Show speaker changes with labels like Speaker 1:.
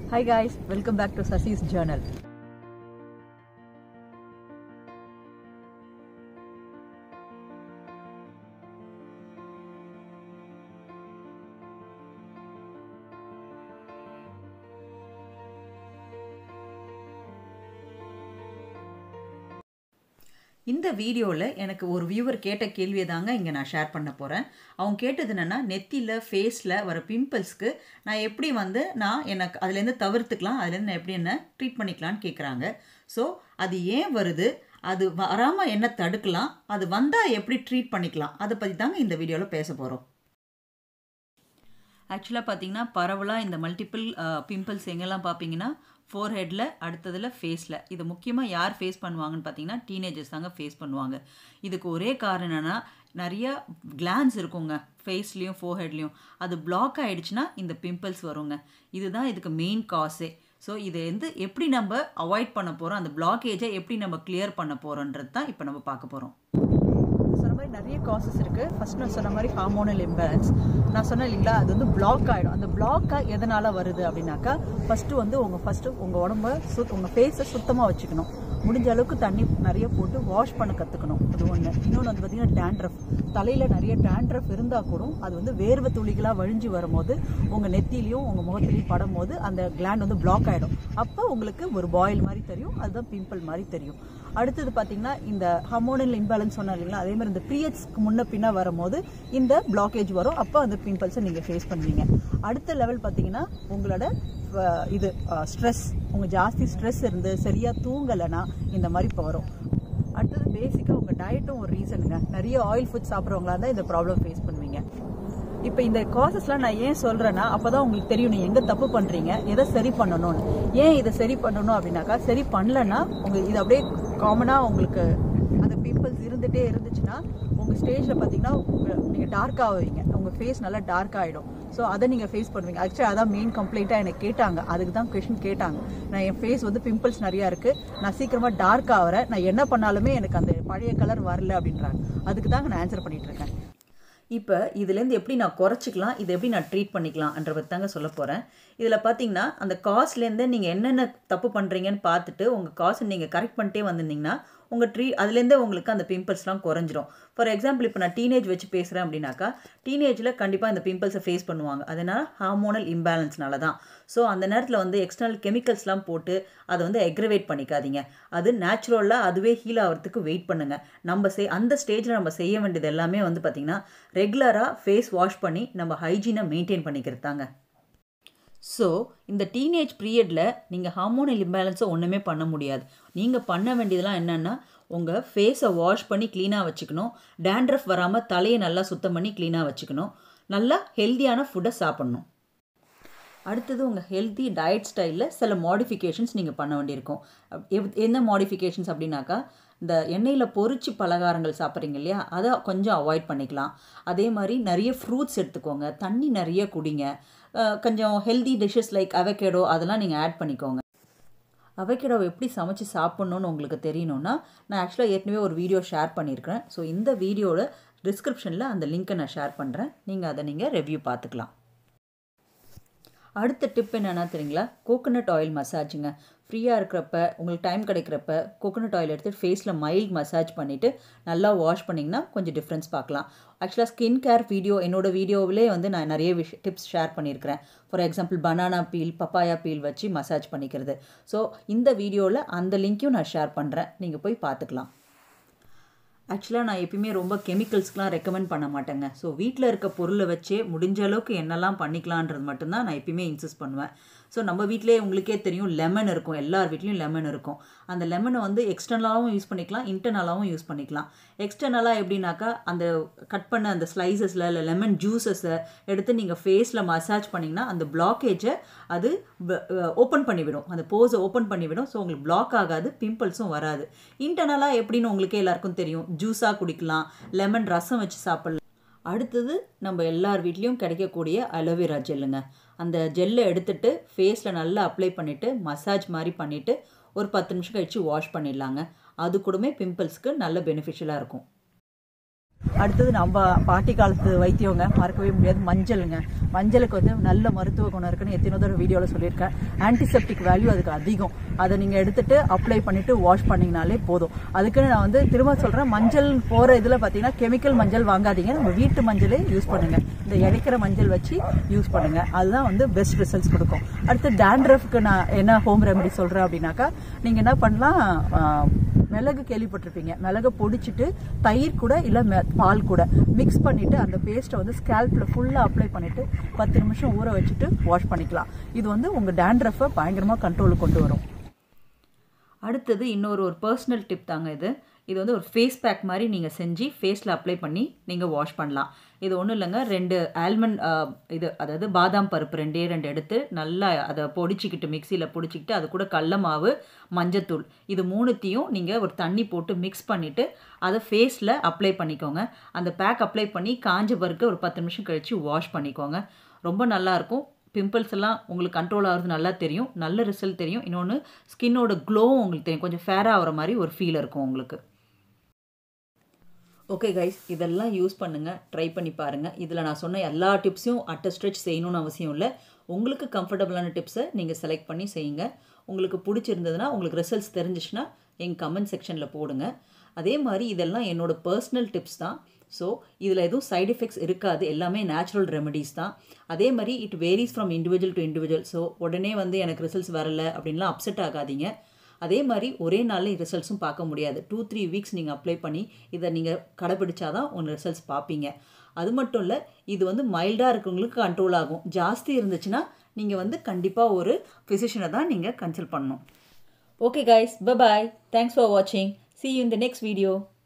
Speaker 1: Hi guys, welcome back to Sasi's Journal.
Speaker 2: இந்த வீடியோவில் எனக்கு ஒரு வியூவர் கேட்ட கேள்வியை தாங்க இங்கே நான் ஷேர் பண்ண போகிறேன் அவங்க கேட்டது என்னென்னா நெத்தியில் ஃபேஸில் வர பிம்பிள்ஸ்க்கு நான் எப்படி வந்து நான் எனக்கு அதுலேருந்து தவிர்த்துக்கலாம் அதுலேருந்து நான் எப்படி என்ன ட்ரீட் பண்ணிக்கலாம்னு கேட்குறாங்க ஸோ அது ஏன் வருது அது வராமல் என்ன தடுக்கலாம் அது வந்தால் எப்படி ட்ரீட் பண்ணிக்கலாம் அதை பற்றி தாங்க இந்த வீடியோவில் பேச போகிறோம் ஆக்சுவலாக பார்த்தீங்கன்னா பரவலாக இந்த மல்டிபிள் பிம்பிள்ஸ் எங்கெல்லாம் பார்ப்பீங்கன்னா ஃபோர் ஹெட்டில் அடுத்ததில் ஃபேஸில் இது முக்கியமாக யார் ஃபேஸ் பண்ணுவாங்கன்னு பார்த்தீங்கன்னா டீனேஜர்ஸ் தாங்க ஃபேஸ் பண்ணுவாங்க இதுக்கு ஒரே காரணம் என்னென்னா நிறைய கிளான்ஸ் இருக்குங்க ஃபேஸ்லேயும் ஃபோர் ஹெட்லேயும் அது பிளாக் ஆகிடுச்சுன்னா இந்த பிம்பிள்ஸ் வருங்க இதுதான் இதுக்கு மெயின் காஸே ஸோ இதை வந்து எப்படி நம்ம அவாய்ட் பண்ண போகிறோம் அந்த பிளாக்கேஜை எப்படி நம்ம கிளியர் பண்ண போகிறோன்றது தான் இப்போ நம்ம பார்க்க போகிறோம்
Speaker 1: சொன்ன மாதிரி நிறைய காசஸ் இருக்கு ஃபர்ஸ்ட் நான் சொன்ன மாதிரி ஹார்மோனல் இம்பேலன்ஸ் நான் சொன்னேன் இல்லைங்களா அது வந்து பிளாக் ஆகிடும் அந்த பிளாக்கா எதனால வருது அப்படின்னாக்கா ஃபர்ஸ்ட் வந்து உங்க ஃபர்ஸ்ட் உங்க உடம்ப சுத் உங்க ஃபேஸை சுத்தமா வச்சுக்கணும் முடிஞ்ச அளவுக்கு தண்ணி நிறைய போட்டு வாஷ் பண்ண கத்துக்கணும் அது ஒன்று இன்னொன்று வந்து பார்த்தீங்கன்னா டேண்ட்ரஃப் தலையில நிறைய டேண்ட்ரஃப் இருந்தா கூட அது வந்து வேர்வை துளிகளா வழிஞ்சு வரும்போது உங்க நெத்திலையும் உங்க முகத்திலையும் படும் போது அந்த கிளாண்ட் வந்து பிளாக் ஆயிடும் அப்போ உங்களுக்கு ஒரு பாயில் மாதிரி தெரியும் அதுதான் பிம்பிள் மாதிரி தெரியும் அடுத்தது பார்த்தீங்கன்னா இந்த ஹார்மோனல் இம்பேலன்ஸ் சொன்னேன் இல்லைங்களா அதே மாதிரி இந்த பீரியட்ஸ்க்கு முன்ன பின்ன வரும்போது இந்த பிளாக்கேஜ் வரும் அப்போ அந்த பிம்பிள்ஸை நீங்கள் ஃபேஸ் பண்ணுவீங்க அடுத்த லெவல் பார்த்தீங்கன்னா உங்களோட அஹ், இது ஸ்ட்ரெஸ் உங்கள் ஜாஸ்தி ஸ்ட்ரெஸ் இருந்து சரியாக தூங்கலைன்னா இந்த மாதிரி இப்போ வரும் அடுத்தது பேசிக்காக உங்கள் டயட்டும் ஒரு ரீசனுங்க நிறைய ஆயில் ஃபுட் சாப்பிட்றவங்களா இருந்தால் இந்த ப்ராப்ளம் ஃபேஸ் பண்ணுவீங்க இப்போ இந்த காசஸ்லாம் நான் ஏன் சொல்றேன்னா அப்பதான் உங்களுக்கு தெரியும் நீங்க எங்க தப்பு பண்றீங்க எதை சரி பண்ணணும்னு ஏன் இதை சரி பண்ணணும் அப்படின்னாக்கா சரி பண்ணலன்னா உங்க இது அப்படியே காமனா உங்களுக்கு அந்த பிம்பிள்ஸ் இருந்துட்டே இருந்துச்சுன்னா உங்க ஸ்டேஜ்ல பாத்தீங்கன்னா உங்க- நீங்க டார்க் ஆவீங்க உங்க ஃபேஸ் நல்லா டார்க் ஆயிடும் ஸோ அதை நீங்க ஃபேஸ் பண்ணுவீங்க ஆக்சுவலி அதான் மெயின் கம்ப்ளைண்டா எனக்கு கேட்டாங்க அதுக்கு தான் கொஷின் கேட்டாங்க நான் என் ஃபேஸ் வந்து பிம்பிள்ஸ் நிறைய இருக்கு நான் சீக்கிரமா டார்க் ஆகிறேன் நான் என்ன பண்ணாலுமே எனக்கு அந்த பழைய கலர் வரல அப்படின்றாங்க அதுக்கு தாங்க நான் ஆன்சர் பண்ணிட்டு இருக்கேன்
Speaker 2: இப்போ இதுலேருந்து எப்படி நான் குறைச்சிக்கலாம் இதை எப்படி நான் ட்ரீட் பண்ணிக்கலாம்ன்ற பற்றி தாங்க சொல்ல போகிறேன் இதில் பார்த்தீங்கன்னா அந்த காஸ்ட்லேருந்து நீங்கள் என்னென்ன தப்பு பண்ணுறீங்கன்னு பார்த்துட்டு உங்கள் காசை நீங்கள் கரெக்ட் பண்ணிட்டே வந்திருந்தீங்கன்னா உங்கள் ட்ரீ அதுலேருந்தே உங்களுக்கு அந்த பிம்பிள்ஸ்லாம் குறைஞ்சிரும் ஃபார் எக்ஸாம்பிள் இப்போ நான் டீனேஜ் வச்சு பேசுகிறேன் அப்படின்னாக்கா டீனேஜில் கண்டிப்பாக இந்த பிம்பிள்ஸை ஃபேஸ் பண்ணுவாங்க அதனால் ஹார்மோனல் இம்பேலன்ஸ்னால தான் ஸோ அந்த நேரத்தில் வந்து எக்ஸ்டர்னல் கெமிக்கல்ஸ்லாம் போட்டு அதை வந்து எக்ரவேட் பண்ணிக்காதீங்க அது நேச்சுரலாக அதுவே ஹீல் ஆகிறதுக்கு வெயிட் பண்ணுங்கள் நம்ம செய் அந்த ஸ்டேஜில் நம்ம செய்ய வேண்டியது எல்லாமே வந்து பார்த்திங்கன்னா ரெகுலராக ஃபேஸ் வாஷ் பண்ணி நம்ம ஹைஜீனை மெயின்டைன் பண்ணிக்கிறது தாங்க ஸோ இந்த டீனேஜ் பீரியடில் நீங்கள் ஹார்மோனல் இம்பேலன்ஸை ஒன்றுமே பண்ண முடியாது நீங்கள் பண்ண வேண்டியதெல்லாம் என்னென்னா உங்கள் ஃபேஸை வாஷ் பண்ணி க்ளீனாக வச்சுக்கணும் டேண்ட்ரஃப் வராமல் தலையை நல்லா சுத்தம் பண்ணி க்ளீனாக வச்சுக்கணும் நல்லா ஹெல்த்தியான ஃபுட்டை சாப்பிட்ணும் அடுத்தது உங்கள் ஹெல்த்தி டயட் ஸ்டைலில் சில மாடிஃபிகேஷன்ஸ் நீங்கள் பண்ண வேண்டியிருக்கும் அப்- எவ்- என்ன மாடிஃபிகேஷன்ஸ் அப்படின்னாக்கா இந்த எண்ணெயில் பொரிச்சு பலகாரங்கள் சாப்பிட்றீங்க இல்லையா அதை கொஞ்சம் அவாய்ட் பண்ணிக்கலாம் அதே மாதிரி நிறைய ஃப்ரூட்ஸ் எடுத்துக்கோங்க தண்ணி நிறைய குடிங்க அஹ், கொஞ்சம் ஹெல்தி டிஷ்ஷஸ் லைக் அவகேடோ அதெல்லாம் நீங்கள் ஆட் பண்ணிக்கோங்க அவகேடோவை எப்படி சமைச்சு சாப்பிட்ணுன்னு உங்களுக்கு தெரியணும்னா நான் ஆக்சுவலாக ஏற்கனவே ஒரு வீடியோ ஷேர் பண்ணியிருக்கிறேன் ஸோ இந்த வீடியோவில் டிஸ்கிரிப்ஷனில் அந்த லிங்க்கை நான் ஷேர் பண்ணுறேன் நீங்கள் அதை நீங்கள் ரெவ்யூ பார்த்துக்கலாம் அடுத்த டிப் என்னன்னா தெரியுங்களா கோகோனட் ஆயில் மசாஜுங்க ஃப்ரீயாக இருக்கிறப்ப உங்களுக்கு டைம் கிடைக்கிறப்ப கோகோனட் ஆயில் எடுத்து ஃபேஸில் மைல்ட் மசாஜ் பண்ணிவிட்டு நல்லா வாஷ் பண்ணிங்கன்னா கொஞ்சம் டிஃப்ரென்ஸ் பார்க்கலாம் ஆக்சுவலாக ஸ்கின் கேர் வீடியோ என்னோட வீடியோவிலே வந்து நான் நிறைய விஷ டிப்ஸ் ஷேர் பண்ணியிருக்கிறேன் for example banana peel papaya peel வச்சு மசாஜ் பண்ணிக்கிறது ஸோ இந்த வீடியோவில் அந்த லிங்க்கையும் நான் ஷேர் பண்ணுறேன் நீங்கள் போய் பார்த்துக்கலாம் ஆக்சுவலாக நான் எப்பயுமே ரொம்ப கெமிக்கல்ஸ்க்குலாம் ரெக்கமெண்ட் பண்ண மாட்டேங்க ஸோ வீட்டில் இருக்க பொருளை வச்சே முடிஞ்ச அளவுக்கு என்னெல்லாம் பண்ணிக்கலான்றது மட்டும்தான் நான் எப்பயுமே இன்சிஸ்ட் பண்ணுவேன் ஸோ நம்ம வீட்டிலே உங்களுக்கே தெரியும் லெமன் இருக்கும் எல்லார் வீட்லேயும் லெமன் இருக்கும் அந்த லெமனை வந்து எக்ஸ்டர்னலாகவும் யூஸ் பண்ணிக்கலாம் இன்டர்னலாகவும் யூஸ் பண்ணிக்கலாம் எக்ஸ்டர்னலாக எப்படின்னாக்கா அந்த கட் பண்ண அந்த ஸ்லைசஸில் இல்லை லெமன் ஜூஸஸை எடுத்து நீங்கள் ஃபேஸில் மசாஜ் பண்ணிங்கன்னா அந்த பிளாக்கேஜை அது ஓப்பன் பண்ணிவிடும் அந்த போஸை ஓப்பன் பண்ணிவிடும் ஸோ உங்களுக்கு பிளாக் ஆகாது பிம்பிள்ஸும் வராது இன்டர்னலாக எப்படின்னு உங்களுக்கே எல்லாருக்கும் தெரியும் ஜூஸாக குடிக்கலாம் லெமன் ரசம் வச்சு சாப்பிடலாம் அடுத்தது நம்ம எல்லார் வீட்லேயும் கிடைக்கக்கூடிய அலோவேரா ஜெல்லுங்க அந்த ஜெல்லை எடுத்துட்டு ஃபேஸில் நல்லா அப்ளை பண்ணிவிட்டு மசாஜ் மாதிரி பண்ணிவிட்டு ஒரு பத்து நிமிஷம் கழிச்சு வாஷ் பண்ணிடலாங்க அது கூடமே பிம்பிள்ஸ்க்கு நல்ல பெனிஃபிஷியலாக இருக்கும்
Speaker 1: அடுத்தது நம்ம பாட்டி காலத்து வைத்தியங்க மறக்கவே முடியாது மஞ்சளுங்க மஞ்சளுக்கு வந்து நல்ல மருத்துவ குணம் இருக்குன்னு எத்தனை தடவை வீடியோவில் சொல்லியிருக்கேன் ஆன்டிசெப்டிக் வேல்யூ அதுக்கு அதிகம் அதை நீங்கள் எடுத்துட்டு அப்ளை பண்ணிட்டு வாஷ் பண்ணிங்கனாலே போதும் அதுக்குன்னு நான் வந்து திரும்ப சொல்கிறேன் மஞ்சள் போகிற இதில் பார்த்தீங்கன்னா கெமிக்கல் மஞ்சள் வாங்காதீங்க நம்ம வீட்டு மஞ்சளே யூஸ் பண்ணுங்க இந்த இடைக்கிற மஞ்சள் வச்சு யூஸ் பண்ணுங்க அதுதான் வந்து பெஸ்ட் ரிசல்ட்ஸ் கொடுக்கும் அடுத்து டேண்ட்ரஃப்க்கு நான் என்ன ஹோம் ரெமெடி சொல்கிறேன் அப்படின்னாக்கா நீங்கள் என்ன பண்ணலாம் ஆஹ், மிளகு கேள்விப்பட்டிருப்பீங்க மிளகை பொடிச்சிட்டு தயிர் கூட இல்லை பால் கூட மிக்ஸ் பண்ணிட்டு அந்த பேஸ்ட்டை வந்து ஸ்கேல்பில் ஃபுல்லாக அப்ளை பண்ணிட்டு பத்து நிமிஷம் ஊற வச்சுட்டு வாஷ் பண்ணிக்கலாம் இது வந்து உங்கள் டேண்ட்ரஃபை பயங்கரமாக கண்ட்ரோலுக்கு கொண்டு வரும்
Speaker 2: அடுத்தது இன்னொரு ஒரு பர்சனல் டிப் தாங்க இது இது வந்து ஒரு ஃபேஸ் பேக் மாதிரி நீங்கள் செஞ்சு ஃபேஸில் அப்ளை பண்ணி நீங்கள் வாஷ் பண்ணலாம் இது ஒன்றும் இல்லைங்க ரெண்டு ஆல்மண்ட் இது அதாவது பாதாம் பருப்பு ரெண்டே ரெண்டு எடுத்து நல்லா அதை பொடிச்சிக்கிட்டு மிக்சியில் பொடிச்சிக்கிட்டு அது கூட கடல மாவு மஞ்சத்தூள் இது மூணுத்தையும் நீங்கள் ஒரு தண்ணி போட்டு மிக்ஸ் பண்ணிவிட்டு அதை ஃபேஸில் அப்ளை பண்ணிக்கோங்க அந்த பேக் அப்ளை பண்ணி காஞ்ச பிறகு ஒரு பத்து நிமிஷம் கழித்து வாஷ் பண்ணிக்கோங்க ரொம்ப நல்லாயிருக்கும் பிம்பிள்ஸ் எல்லாம் உங்களுக்கு கண்ட்ரோல் ஆகிறது நல்லா தெரியும் நல்ல ரிசல்ட் தெரியும் இன்னொன்று ஸ்கின்னோட க்ளோவும் உங்களுக்கு தெரியும் கொஞ்சம் ஃபேராக ஆகிற மாதிரி ஒரு ஃபீல் இருக்கும் உங்களுக்கு ஓகே கைஸ் இதெல்லாம் யூஸ் பண்ணுங்கள் ட்ரை பண்ணி பாருங்கள் இதில் நான் சொன்ன எல்லா டிப்ஸையும் அட்ட ஸ்ட்ரெச் செய்யணும்னு அவசியம் இல்லை உங்களுக்கு கம்ஃபர்டபுளான டிப்ஸை நீங்கள் செலக்ட் பண்ணி செய்யுங்க உங்களுக்கு பிடிச்சிருந்ததுன்னா உங்களுக்கு ரிசல்ட்ஸ் தெரிஞ்சிச்சுன்னா எங்கள் கமெண்ட் செக்ஷனில் போடுங்க அதே மாதிரி இதெல்லாம் என்னோட பர்சனல் டிப்ஸ் தான் ஸோ இதில் எதுவும் சைடு எஃபெக்ட்ஸ் இருக்காது எல்லாமே நேச்சுரல் ரெமெடிஸ் தான் அதே மாதிரி it varies from individual to individual so உடனே வந்து எனக்கு ரிசல்ட்ஸ் வரல அப்படின்லாம் அப்செட் ஆகாதீங்க அதே மாதிரி ஒரே நாளில் ரிசல்ட்ஸும் பார்க்க முடியாது டூ த்ரீ வீக்ஸ் நீங்கள் அப்ளை பண்ணி இதை நீங்கள் கடைப்பிடிச்சாதான் உங்கள் ரிசல்ட்ஸ் பார்ப்பீங்க அது மட்டும் இல்லை இது வந்து மைல்டாக இருக்கவங்களுக்கு கண்ட்ரோல் ஆகும் ஜாஸ்தி இருந்துச்சுன்னா நீங்கள் வந்து கண்டிப்பாக ஒரு ஃபிசிஷியனை தான் நீங்கள் கன்சல்ட் பண்ணணும் okay guys bye thanks for வாட்சிங் see you in the next video